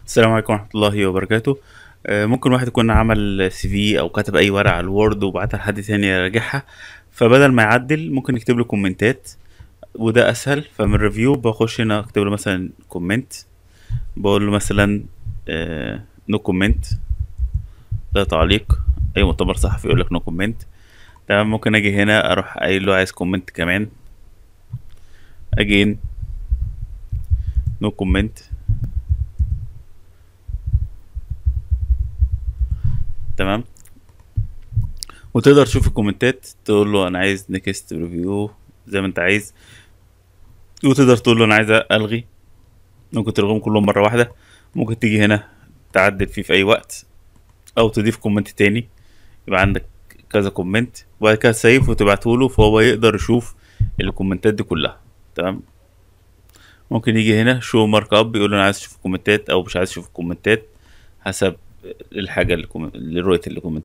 السلام عليكم ورحمة الله وبركاته آه، ممكن واحد يكون عمل سي في او كتب اي ورقة على الوورد وبعتها لحد تاني يراجعها فبدل ما يعدل ممكن يكتب له كومنتات وده اسهل فمن ريفيو بخش هنا اكتب له مثلا كومنت بقول له مثلا نو كومنت ده تعليق اي مؤتمر صحفي يقول لك نو كومنت تمام ممكن اجي هنا اروح قايل له عايز كومنت كمان اجين نو كومنت تمام وتقدر تشوف الكومنتات تقول له انا عايز نيكست ريفيو زي ما انت عايز وتقدر تقول له انا عايز الغي ممكن تلغيهم كلهم مره واحده ممكن تيجي هنا تعدل فيه في اي وقت او تضيف كومنت تاني يبقى عندك كذا كومنت وبعد كده تسيف وتبعته له فهو يقدر يشوف الكومنتات دي كلها تمام ممكن يجي هنا شو مارك اب يقول له انا عايز اشوف الكومنتات او مش عايز اشوف الكومنتات حسب الحاجه اللي, كوم- اللي رؤيه الكومنت